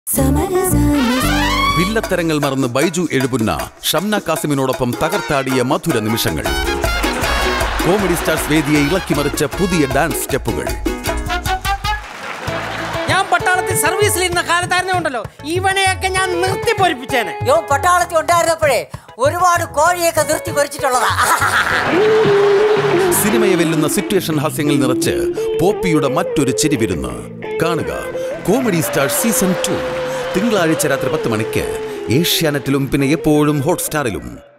വില്ലത്തരങ്ങൾ മറന്ന് ബൈജു എഴുപുന്ന ഷംന കാസിമിനോടൊപ്പം തകർത്താടിയ മധുര നിമിഷങ്ങൾ comedy stars വേദിയെ ഇളക്കിമറിച്ച പുതിയ ഡാൻസ് സ്റ്റെപ്പുകൾ ഞാൻ പട്ടാളത്തിൽ സർവീസിലിരുന്ന കാലത്താരനെ ഉണ്ടല്ലോ ഇവനെയൊക്കെ ഞാൻ നിർത്തി പൊരിപ്പിച്ചേനെ യോ പട്ടാളത്തിൽ ഉണ്ടായിരുന്നപ്പോഴേ ഒരുപാട് കോഴിയൊക്കെ നിർത്തി പൊരിച്ചിട്ടുള്ളതാ സിനിമയെ വെല്ലുന്ന സിറ്റുവേഷൻ ഹാസ്യങ്ങൾ നിറച്ച് പോപ്പിയുടെ മറ്റൊരു ചിരിവിരുന്ന് കാണുക കോമഡി സ്റ്റാർ സീസൺ ടു തിങ്കളാഴ്ച രാത്രി പത്ത് മണിക്ക് ഏഷ്യാനെറ്റിലും പിന്നെ എപ്പോഴും ഹോട്ട്സ്റ്റാറിലും